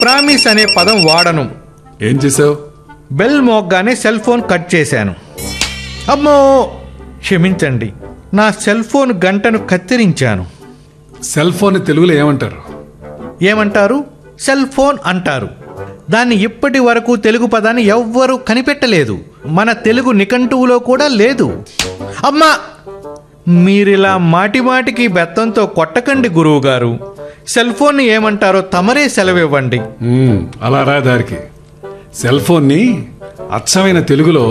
Promise అనే పదం వాడను ఏం చేసావు బెల్ మోగ్గానే సెల్ ఫోన్ కట్ చేశాను అమ్మో క్షమించండి నా సెల్ ఫోన్ గంటను కత్తిరించాను సెల్ ఫోన్ తెలుగులో ఏమంటారు ఏమంటారు సెల్ ఫోన్ అంటారు దాన్ని ఇప్పటి వరకు తెలుగు పదాన్ని ఎవ్వరూ కనిపెట్టలేదు మన తెలుగు నిఘంటువులో కూడా లేదు అమ్మా మీరిలా మాటి మాటికి బెత్తంతో కొట్టకండి గురువు గారు సెల్ ఫోన్ ఏమంటారో తమరే సెలవివ్వండి మ్మ్, అలా రా దారికి సెల్ ఫోన్ని అచ్చమైన తెలుగులో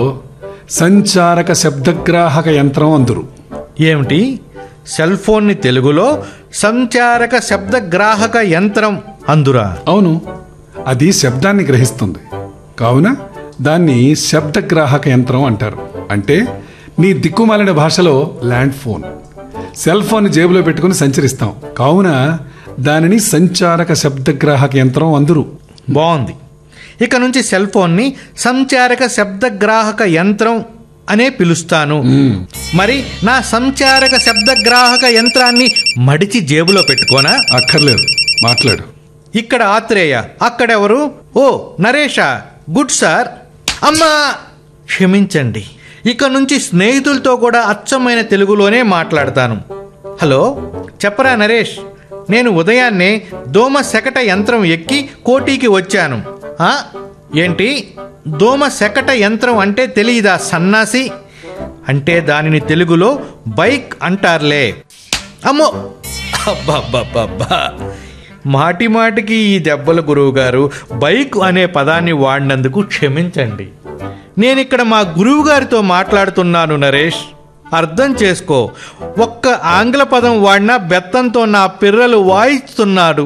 సంచారక శబ్దగ్రాహక యంత్రం అందురు ఏమిటి సెల్ ఫోన్ని తెలుగులో సంచారక శబ్దగ్రాహక యంత్రం అందురా అవును అది శబ్దాన్ని గ్రహిస్తుంది కావున దాన్ని శబ్దగ్రాహక యంత్రం అంటారు అంటే నీ దిక్కుమాలిన భాషలో ల్యాండ్ ఫోన్ సెల్ ఫోన్ జేబులో పెట్టుకుని సంచరిస్తాం కావున దానిని సంచారక శబ్దగ్రాహక యంత్రం అందురు బాగుంది ఇక నుంచి సెల్ ఫోన్ని సంచారక శబ్దగ్రాహక యంత్రం అనే పిలుస్తాను మరి నా సంచారక శబ్దగ్రాహక యంత్రాన్ని మడిచి జేబులో పెట్టుకోనా అక్కర్లేదు మాట్లాడు ఇక్కడ ఆత్రేయ అక్కడెవరు ఓ నరేషా గుడ్ సార్ అమ్మా క్షమించండి ఇక నుంచి స్నేహితులతో కూడా అచ్చమైన తెలుగులోనే మాట్లాడతాను హలో చెప్పరా నరేష్ నేను ఉదయాన్నే దోమ శకట యంత్రం ఎక్కి కోటీకి వచ్చాను ఆ? ఏంటి దోమ శకట యంత్రం అంటే తెలియదా సన్నాసి అంటే దానిని తెలుగులో బైక్ అంటారులే అమ్మో అబ్బబ్బబ్బబ్బా మాటి మాటికి ఈ దెబ్బల గురువు గారు బైక్ అనే పదాన్ని వాడినందుకు క్షమించండి నేనిక్కడ మా గురువు గారితో మాట్లాడుతున్నాను నరేష్ అర్థం చేసుకో ఒక్క ఆంగ్ల పదం వాడినా బెత్తంతో నా పిర్రలు వాయిస్తున్నాడు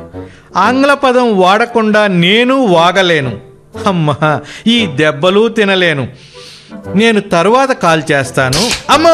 ఆంగ్ల పదం వాడకుండా నేను వాగలేను అమ్మా ఈ దెబ్బలు తినలేను నేను తరువాత కాల్ చేస్తాను అమ్మో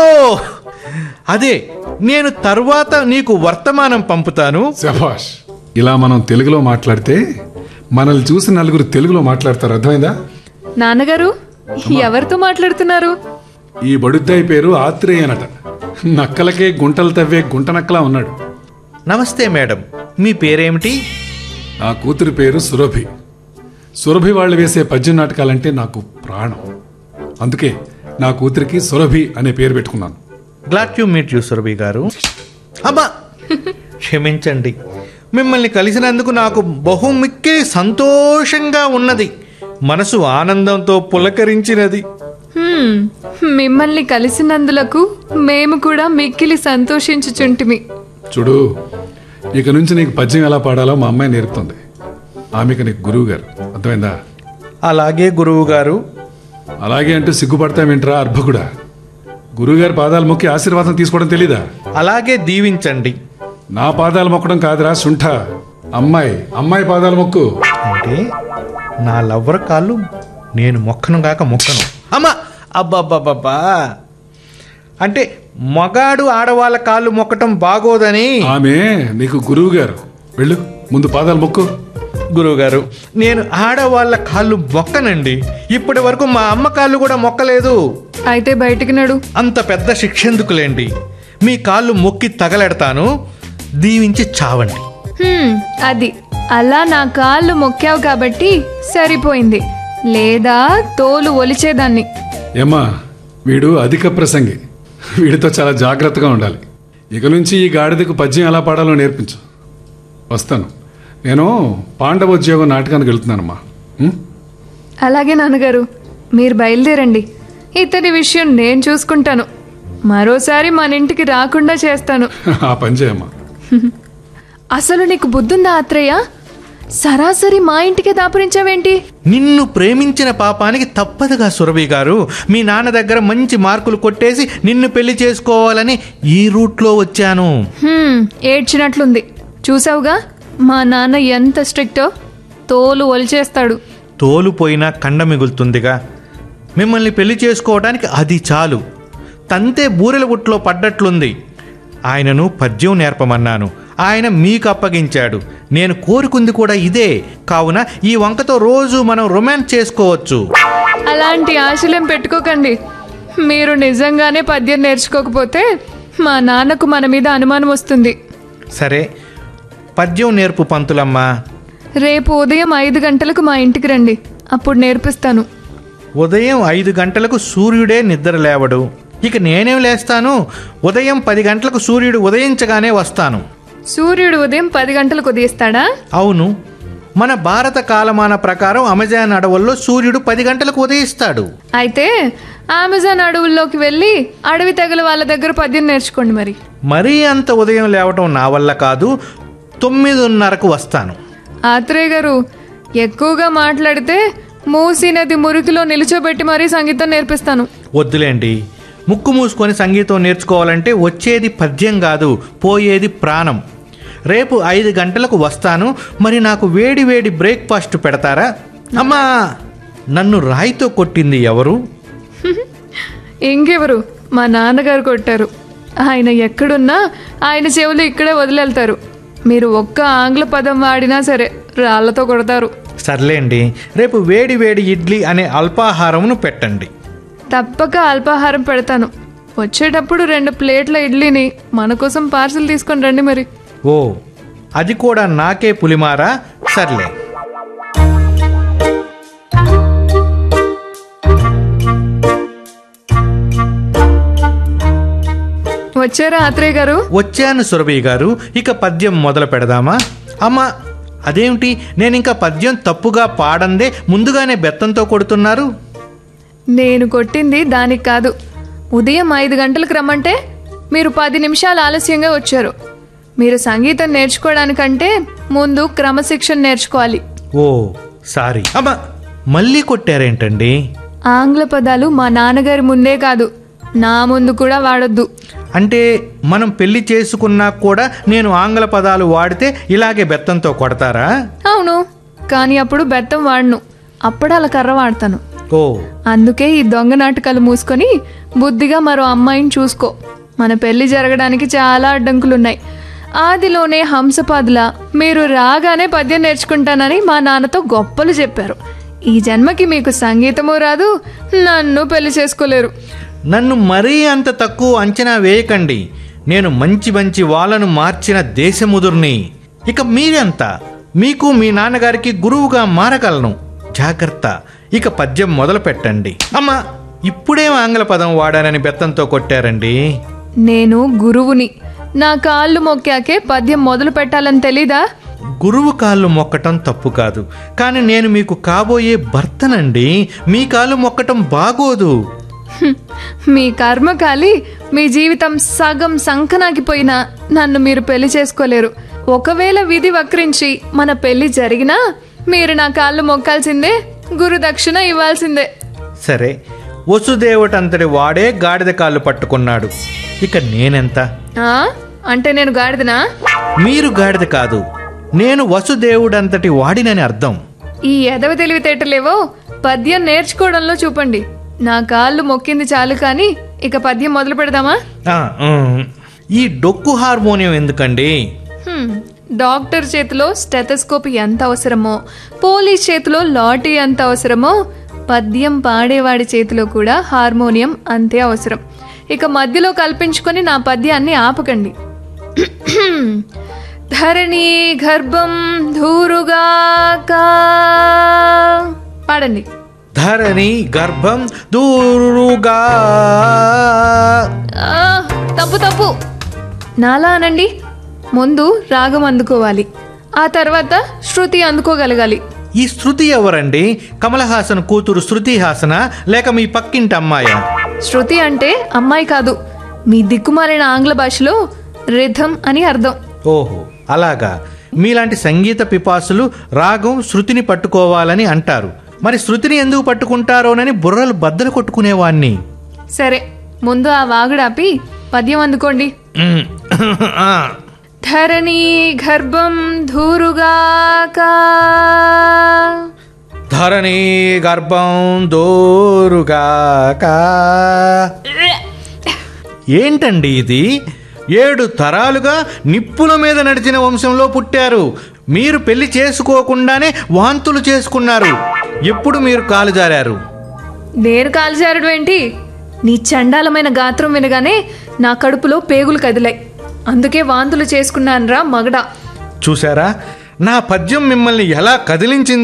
అదే నేను తరువాత నీకు వర్తమానం పంపుతాను శభాష్ ఇలా మనం తెలుగులో మాట్లాడితే మనల్ని చూసి నలుగురు తెలుగులో మాట్లాడతారు అర్థమైందా నాన్నగారు ఎవరితో మాట్లాడుతున్నారు ఈ బడుద్దాయి పేరు ఆత్రేయనట నక్కలకే గుంటలు తవ్వే గుంట నక్కలా ఉన్నాడు నమస్తే మేడం మీ పేరేమిటి నా కూతురి పేరు సురభి సురభి వాళ్ళు వేసే పద్యం నాటకాలంటే నాకు ప్రాణం అందుకే నా కూతురికి సురభి అనే పేరు పెట్టుకున్నాను glad you meet you Surabhi garu అమ్మా క్షమించండి మిమ్మల్ని కలిసినందుకు నాకు బహుమిక్కిలి సంతోషంగా ఉన్నది మనసు ఆనందంతో పులకరించినది హ్మ్, మిమ్మల్ని కలిసినందులకు మేము కూడా మిక్కిలి సంతోషించుచుంటిమి చూడు ఇక నుంచి నీకు పద్యం ఎలా పాడాలో మా అమ్మాయి నేర్పుతుంది ఆమెకు నీకు గురువు గారు అర్థమైందా అలాగే గురువు గారు అలాగే అంటూ సిగ్గుపడతామేంట్రా అర్భకుడా గురువుగారి పాదాలు మొక్కి ఆశీర్వాదం తీసుకోవడం తెలీదా అలాగే దీవించండి నా పాదాలు మొక్కడం కాదురా సుంఠ అమ్మాయి అమ్మాయి పాదాలు మొక్కు అంటే నా లవ్వర కాళ్ళు నేను మొక్కను గాక మొక్కను అమ్మా అబ్బబ్బబ్బబ్బా అంటే మగాడు ఆడవాళ్ళ కాళ్ళు మొక్కటం బాగోదని ఆమె నీకు గురువు గారు వెళ్ళు ముందు పాదాలు మొక్కు గురువుగారు నేను ఆడవాళ్ళ కాళ్ళు మొక్కనండి ఇప్పటి వరకు మా అమ్మ కాళ్ళు కూడా మొక్కలేదు అయితే బయటికి నడు అంత పెద్ద శిక్ష ఎందుకులేండి మీ కాళ్ళు మొక్కి తగలెడతాను దీవించి చావండి హ్మ్, అది అలా నా కాళ్ళు మొక్కావు కాబట్టి సరిపోయింది లేదా తోలు ఒలిచేదాన్ని ఏమ్మా వీడు అధిక ప్రసంగి వీడితో చాలా జాగ్రత్తగా ఉండాలి ఇక నుంచి ఈ గాడిదకు పద్యం ఎలా పాడాలో నేర్పించు వస్తాను నేను పాండవోద్యోగం నాటకానికి వెళ్తున్నానమ్మా ఉం? అలాగే నాన్నగారు మీరు బయలుదేరండి ఇతని విషయం నేను చూసుకుంటాను మరోసారి మన ఇంటికి రాకుండా చేస్తాను ఆ పని చేయమ్మా అసలు నీకు బుద్ధుందా ఆత్రేయ సరాసరి మా ఇంటికే దాపురించావేంటి నిన్ను ప్రేమించిన పాపానికి తప్పదుగా సురభి గారు మీ నాన్న దగ్గర మంచి మార్కులు కొట్టేసి నిన్ను పెళ్లి చేసుకోవాలని ఈ రూట్లో వచ్చాను హ్మ్, ఏడ్చినట్లుంది చూసావుగా మా నాన్న ఎంత స్ట్రిక్టో తోలు ఒలిచేస్తాడు తోలుపోయినా కండ మిగులుతుందిగా మిమ్మల్ని పెళ్లి చేసుకోవడానికి అది చాలు తంతే బూరెల గుట్లో పడ్డట్లుంది ఆయనను పద్యం నేర్పమన్నాను ఆయన మీకు అప్పగించాడు నేను కోరుకుంది కూడా ఇదే కావున ఈ వంకతో రోజు మనం రొమాన్స్ చేసుకోవచ్చు అలాంటి ఆశలేం పెట్టుకోకండి మీరు నిజంగానే పద్యం నేర్చుకోకపోతే మా నాన్నకు మన మీద అనుమానం వస్తుంది సరే పద్యం నేర్పు పంతులమ్మా రేపు ఉదయం ఐదు గంటలకు మా ఇంటికి రండి అప్పుడు నేర్పిస్తాను ఉదయం ఐదు గంటలకు సూర్యుడే నిద్ర లేవడు ఇక నేనేం లేస్తాను ఉదయం పది గంటలకు సూర్యుడు ఉదయించగానే వస్తాను సూర్యుడు ఉదయం పది గంటలకు ఉదయిస్తాడా అవును మన భారత కాలమాన ప్రకారం అమెజాన్ అడవుల్లో సూర్యుడు పది గంటలకు ఉదయిస్తాడు అయితే అమెజాన్ అడవుల్లోకి వెళ్ళి అడవి తెగల వాళ్ళ దగ్గర పద్యం నేర్చుకోండి మరి మరీ అంత ఉదయం లేవటం నా వల్ల కాదు తొమ్మిదిన్నరకు వస్తాను ఆత్రేయ గారు ఎక్కువగా మాట్లాడితే మూసీ నది మురికిలో నిలుచోబెట్టి మరీ సంగీతం నేర్పిస్తాను వద్దులేండి ముక్కు మూసుకొని సంగీతం నేర్చుకోవాలంటే వచ్చేది పద్యం కాదు పోయేది ప్రాణం రేపు ఐదు గంటలకు వస్తాను మరి నాకు వేడి వేడి బ్రేక్ఫాస్ట్ పెడతారా అమ్మా నన్ను రాయితో కొట్టింది ఎవరు ఇంకెవరు మా నాన్నగారు కొట్టారు ఆయన ఎక్కడున్నా ఆయన చెవులు ఇక్కడే వదిలేళ్తారు మీరు ఒక్క ఆంగ్ల పదం వాడినా సరే రాళ్లతో కొడతారు సర్లేండి రేపు వేడి వేడి ఇడ్లీ అనే అల్పాహారమును పెట్టండి తప్పక అల్పాహారం పెడతాను వచ్చేటప్పుడు రెండు ప్లేట్ల ఇడ్లీని మన కోసం పార్సిల్ తీసుకొని రండి మరి ఓ అది కూడా నాకే పులిమారా సర్లే వచ్చారా ఆత్రేయ గారు వచ్చాను సురభి గారు ఇక పద్యం మొదలు పెడదామా అమ్మా అదేమిటి నేను ఇంకా పద్యం తప్పుగా పాడందే ముందుగానే బెత్తంతో కొడుతున్నారు నేను కొట్టింది దానికి కాదు ఉదయం ఐదు గంటలకు రమ్మంటే మీరు పది నిమిషాలు ఆలస్యంగా వచ్చారు మీరు సంగీతం నేర్చుకోవడానికంటే ముందు క్రమశిక్షణ నేర్చుకోవాలి ఓ సారీ అమ్మా మళ్ళీ కొట్టారేంటండి ఆంగ్ల పదాలు మా నాన్నగారి ముందే కాదు నా ముందు కూడా వాడొద్దు అంటే మనం పెళ్లి చేసుకున్నా కూడా నేను ఆంగ్ల పదాలు వాడితే ఇలాగే బెత్తంతో కొడతారా అవును కానీ అప్పుడు బెత్తం వాడను అప్పడాల కర్ర వాడతాను ఓ అందుకే ఈ దొంగ నాటకాలు మూసుకొని బుద్ధిగా మరో అమ్మాయిని చూసుకో మన పెళ్లి జరగడానికి చాలా అడ్డంకులున్నాయి ఆదిలోనే హంసపాదుల మీరు రాగానే పద్యం నేర్చుకుంటానని మా నాన్నతో గొప్పలు చెప్పారు ఈ జన్మకి మీకు సంగీతము రాదు నన్ను పెళ్లి చేసుకోలేరు నన్ను మరీ అంత తక్కువ అంచనా వేయకండి నేను మంచి మంచి వాళ్ళను మార్చిన దేశముదుర్ని ఇక మీరెంత మీకు మీ నాన్నగారికి గురువుగా మారగలను జాగ్రత్త ఇక పద్యం మొదలు పెట్టండి అమ్మా ఇప్పుడేం ఆంగ్ల పదం వాడానని బెత్తంతో కొట్టారండి నేను గురువుని నా కాళ్ళు మొక్కాకే పద్యం మొదలు పెట్టాలని తెలీదా గురువు కాళ్ళు మొక్కటం తప్పు కాదు కానీ నేను మీకు కాబోయే భర్తనండి మీ కాళ్ళు మొక్కటం బాగోదు హ్మ్. మీ కర్మ కాలి మీ జీవితం సగం సంకనాగిపోయినా నన్ను మీరు పెళ్లి చేసుకోలేరు ఒకవేళ విధి వక్రించి మన పెళ్లి జరిగినా మీరు నా కాళ్ళు మొక్కాల్సిందే గురు దక్షిణ ఇవ్వాల్సిందే సరే వసుదేవుటంతటి వాడే గాడిద కాళ్ళు పట్టుకున్నాడు ఇక నేనెంత ఆ? అంటే నేను గాడిదనా మీరు గాడిద కాదు నేను వసుదేవుడంతటి వాడినని అర్థం ఈ ఎదవ తెలివితేటలేవో పద్యం నేర్చుకోవడంలో చూపండి నా కాళ్ళు మొక్కింది చాలు కానీ ఇక పద్యం మొదలు పెడదామా ఆ, ఉమ్. ఈ డొక్కు హార్మోనియం ఎందుకండి హ్మ్. డాక్టర్ చేతిలో స్టెథస్కోప్ ఎంత అవసరమో పోలీస్ చేతిలో లాటరీ ఎంత అవసరమో పద్యం పాడేవాడి చేతిలో కూడా హార్మోనియం అంతే అవసరం ఇక మధ్యలో కల్పించుకొని నా పద్యాన్ని ఆపకండి ధరణి గర్భం ధూరుగాక పాడండి ధరణి గర్భం దూరుగా ఆ, తప్పు తప్పు నాలా అనండి ముందు రాగం అందుకోవాలి ఆ తర్వాత శృతి అందుకోగలగాలి ఈ శృతి ఎవరండి కమలహాసన్ కూతురు శృతి హాసన లేక మీ పక్కింటి అమ్మాయా శృతి అంటే అమ్మాయి కాదు మీ దిక్కుమాలిన ఆంగ్ల భాషలో రిథం అని అర్థం ఓహో అలాగా మీలాంటి సంగీత పిపాసులు రాగం శృతిని పట్టుకోవాలని అంటారు మరి శృతిని ఎందుకు పట్టుకుంటారోనని బుర్రలు బద్దలు కొట్టుకునేవాణ్ణి సరే ముందు ఆ వాగుడాపి పద్యం అందుకోండి ఉమ్. ఆ. ధరణి గర్భం ధూరుగాక ధరణి గర్భం దోరుగాక ఏంటండి ఇది ఏడు తరాలుగా నిప్పుల మీద నడిచిన వంశంలో పుట్టారు మీరు పెళ్లి చేసుకోకుండానే వాంతులు చేసుకున్నారు ఎప్పుడు మీరు కాలు జారారు నేను కాల్చారడు ఏంటి నీ చండాలమైన గాత్రం వినగానే నా కడుపులో పేగులు కదిలాయి అందుకే వాంతులు చేసుకున్నానురా మగడా చూసారా నా పద్యం మిమ్మల్ని ఎలా కదిలించిందో